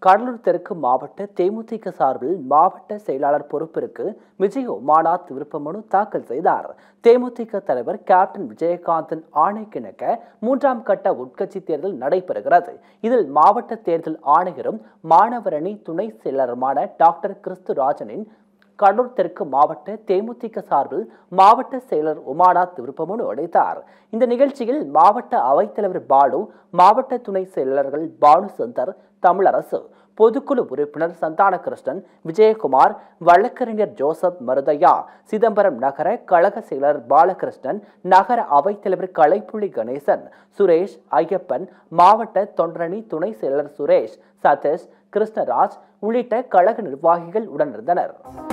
கடலூர் தெற்கு மாவட்ட தேமுதிக சார்பில் மாவட்ட செயலாளர் பொறுப்பிற்கு விஜய் உமாநாத் விருப்பமனு தாக்கல் செய்தார் தேமுதிக தலைவர் கேப்டன் விஜயகாந்தின் ஆணைக்கிணக்க மூன்றாம் கட்ட உட்கட்சி தேர்தல் நடைபெறுகிறது இதில் மாவட்ட தேர்தல் ஆணையரும் மாணவரணி துணை செயலருமான டாக்டர் கிறிஸ்துராஜனின் கடலூர் தெற்கு மாவட்ட தேமுதிக சார்பில் மாவட்ட செயலர் உமாநாத் விருப்பமனு அளித்தார் இந்த நிகழ்ச்சியில் மாவட்ட அவைத்தலைவர் பாலு மாவட்ட துணை செயலர்கள் பானு சுந்தர் தமிழரசு பொதுக்குழு உறுப்பினர் சந்தான கிருஷ்ணன் விஜயகுமார் வழக்கறிஞர் ஜோசப் மருதையா சிதம்பரம் நகர கழக செயலர் பாலகிருஷ்ணன் நகர அவைத்தலைவர் கலைப்புலி கணேசன் சுரேஷ் ஐயப்பன் மாவட்ட தொண்டரணி துணை செயலர் சுரேஷ் சதீஷ் கிருஷ்ணராஜ் உள்ளிட்ட கழக நிர்வாகிகள் உடனிருந்தனர்